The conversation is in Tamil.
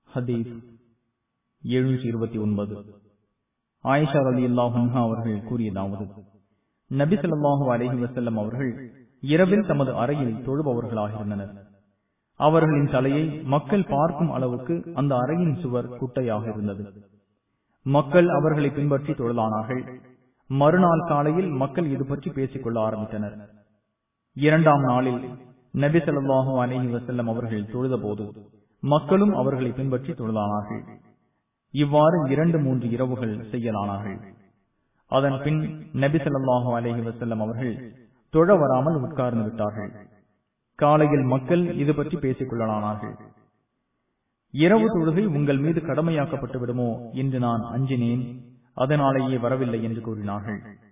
ஹதீஸ் எழுநூற்றி இருபத்தி ஒன்பது ஆயிஷா அலி அல்லாஹா அவர்கள் கூறியதாவது நபி ஸல்லல்லாஹு அலைஹி வஸல்லம் அவர்கள் இரவில் தமது அறையில் தொழுபவர்களாக இருந்தனர் அவர்களின் தலையை மக்கள் பார்க்கும் அளவுக்கு அந்த அறையின் சுவர் குட்டையாக இருந்தது மக்கள் அவர்களை பின்பற்றி தொழலானார்கள் மறுநாள் காலையில் மக்கள் இது பற்றி பேசிக் கொள்ள ஆரம்பித்தனர் இரண்டாம் நாளில் நபி ஸல்லல்லாஹு அலைஹி வஸல்லம் அவர்கள் தொழுதபோது மக்களும் அவர்களை பின்பற்றி தொழலானார்கள் இவ்வாறு இரண்டு மூன்று இரவுகள் செய்யலானார்கள் அதன் பின் நபி ஸல்லல்லாஹு அலைஹி வஸல்லம் அவர்கள் தொழ வராமல் உட்கார்ந்து விட்டார்கள் காலையில் மக்கள் இது பற்றி பேசிக் கொள்ளலானார்கள் இரவு தொழுகை உங்கள் மீது கடமையாக்கப்பட்டு விடுமோ என்று நான் அஞ்சினேன் அதனாலேயே வரவில்லை என்று கூறினார்கள்